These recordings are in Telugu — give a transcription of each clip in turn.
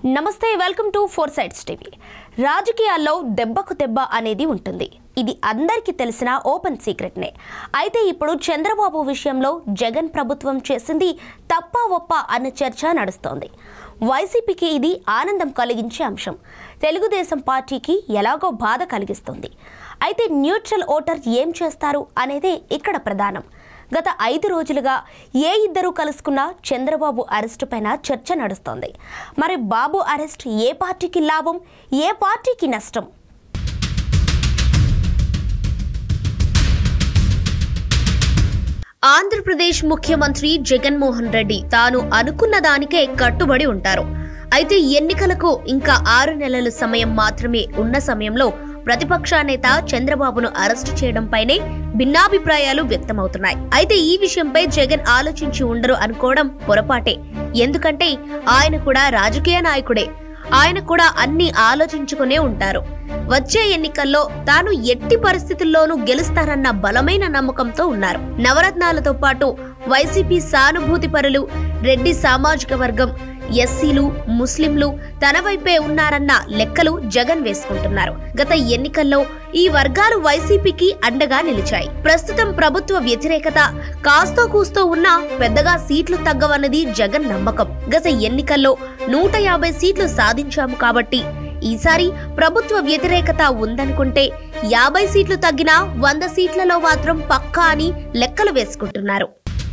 నమస్తే welcome to Four Sides TV రాజకీయాల్లో దెబ్బకు దెబ్బ అనేది ఉంటుంది ఇది అందరికీ తెలిసిన ఓపెన్ సీక్రెట్నే అయితే ఇప్పుడు చంద్రబాబు విషయంలో జగన్ ప్రభుత్వం చేసింది తప్ప ఒప్ప అన్న చర్చ నడుస్తోంది వైసీపీకి ఇది ఆనందం కలిగించే అంశం తెలుగుదేశం పార్టీకి ఎలాగో బాధ కలిగిస్తుంది అయితే న్యూట్రల్ ఓటర్ ఏం చేస్తారు అనేదే ఇక్కడ ప్రధానం గత ఐదు రోజులుగా ఏ ఇద్దరు కలుసుకున్నా చంద్రబాబు అరెస్టు పైన చర్చ నడుస్తోంది మరి బాబు అరెస్ట్ ఏ పార్టీకి లాభం ఏ పార్టీకి నష్టం ఆంధ్రప్రదేశ్ ముఖ్యమంత్రి జగన్మోహన్ రెడ్డి తాను అనుకున్న దానికే కట్టుబడి ఉంటారు అయితే ఎన్నికలకు ఇంకా ఆరు నెలల సమయం మాత్రమే ఉన్న సమయంలో ప్రతిపక్ష నేత చంద్రబాబును అరెస్టు చేయడంపైనే భిన్నాభిప్రాయాలు వ్యక్తమవుతున్నాయి అయితే ఈ విషయంపై జగన్ ఆలోచించి ఉండరు అనుకోవడం పొరపాటే ఎందుకంటే ఆయన కూడా రాజకీయ నాయకుడే ఆయన కూడా అన్ని ఆలోచించుకునే ఉంటారు వచ్చే ఎన్నికల్లో తాను ఎట్టి పరిస్థితుల్లోనూ గెలుస్తారన్న బలమైన నమ్మకంతో ఉన్నారు నవరత్నాలతో పాటు వైసీపీ సానుభూతి పరులు రెడ్డి సామాజిక వర్గం ఎస్సీలు ముస్లింలు తన వైపే ఉన్నారన్న లెక్కలు జగన్ వేసుకుంటున్నారు గత ఎన్నికల్లో ఈ వర్గాలు వైసీపీకి అండగా నిలిచాయి ప్రస్తుతం ప్రభుత్వ వ్యతిరేకత కాస్తో కూస్తో ఉన్నా పెద్దగా సీట్లు తగ్గవన్నది జగన్ నమ్మకం గత ఎన్నికల్లో నూట యాభై సీట్లు సాధించాము కాబట్టి ఈసారి ప్రభుత్వ వ్యతిరేకత ఉందనుకుంటే యాభై సీట్లు తగ్గినా వంద సీట్లలో మాత్రం పక్కా అని లెక్కలు వేసుకుంటున్నారు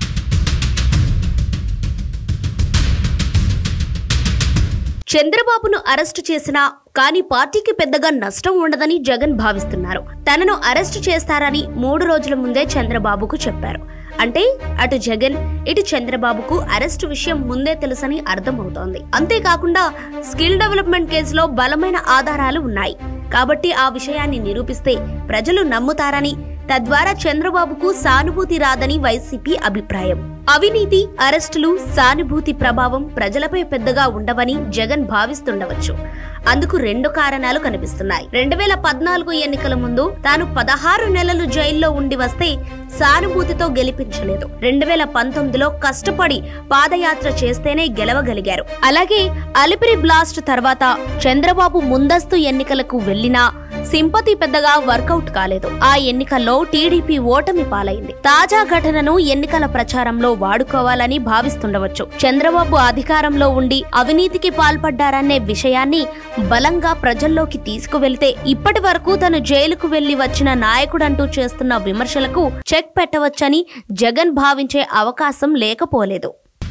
చంద్రబాబును అరెస్టు చేసినా కానీ పార్టీకి పెద్దగా నష్టం ఉండదని జగన్ భావిస్తున్నారు తనను అరెస్టు చేస్తారని మూడు రోజుల ముందే చంద్రబాబుకు చెప్పారు అంటే అటు జగన్ ఇటు చంద్రబాబుకు అరెస్టు విషయం ముందే తెలుసని అర్థమవుతోంది అంతేకాకుండా స్కిల్ డెవలప్మెంట్ కేసులో బలమైన ఆధారాలు ఉన్నాయి కాబట్టి ఆ విషయాన్ని నిరూపిస్తే ప్రజలు నమ్ముతారని తద్వారా చంద్రబాబుకు సానుభూతి రాదని వైసీపీ అభిప్రాయం అవినీతి అరెస్టులు సానుభూతి ప్రభావం ప్రజలపై పెద్దగా ఉండవని జగన్ భావిస్తుండవచ్చు అందుకు రెండు కారణాలు కనిపిస్తున్నాయి రెండు వేల పద్నాలుగు ఎన్నికల ముందు తాను పదహారు నెలలు జైల్లో ఉండి వస్తే సానుభూతితో గెలిపించలేదు రెండు వేల పంతొమ్మిదిలో కష్టపడి పాదయాత్ర చేస్తేనే గెలవగలిగారు అలాగే అలిపిరి బ్లాస్ట్ తర్వాత చంద్రబాబు ముందస్తు ఎన్నికలకు వెళ్లినా సింపతి పెద్దగా వర్కౌట్ కాలేదు ఆ ఎన్నికల్లో టీడీపీ ఓటమి పాలైంది తాజా ఘటనను ఎన్నికల ప్రచారంలో వాడుకోవాలని భావిస్తుండవచ్చు చంద్రబాబు అధికారంలో ఉండి అవినీతికి పాల్పడ్డారనే విషయాన్ని బలంగా ప్రజల్లోకి తీసుకువెళ్తే ఇప్పటి వరకు తను జైలుకు వెళ్లి వచ్చిన నాయకుడంటూ చేస్తున్న విమర్శలకు చెక్ పెట్టవచ్చని జగన్ భావించే అవకాశం లేకపోలేదు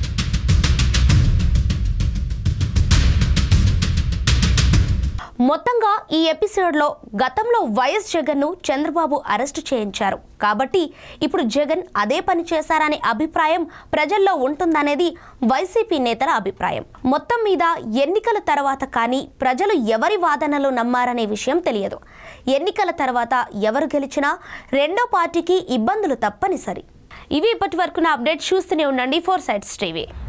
మొత్తంగా ఈ ఎపిసోడ్లో గతంలో వైఎస్ జగన్ను చంద్రబాబు అరెస్టు చేయించారు కాబట్టి ఇప్పుడు జగన్ అదే పని చేశారనే అభిప్రాయం ప్రజల్లో ఉంటుందనేది వైసీపీ నేతల అభిప్రాయం మొత్తం మీద ఎన్నికల తర్వాత కానీ ప్రజలు ఎవరి వాదనలు నమ్మారనే విషయం తెలియదు ఎన్నికల తర్వాత ఎవరు గెలిచినా రెండో పార్టీకి ఇబ్బందులు తప్పనిసరి ఇవి ఇప్పటి వరకు నా అప్డేట్ చూస్తూనే ఉండండి ఫోర్ సైడ్స్ టీవీ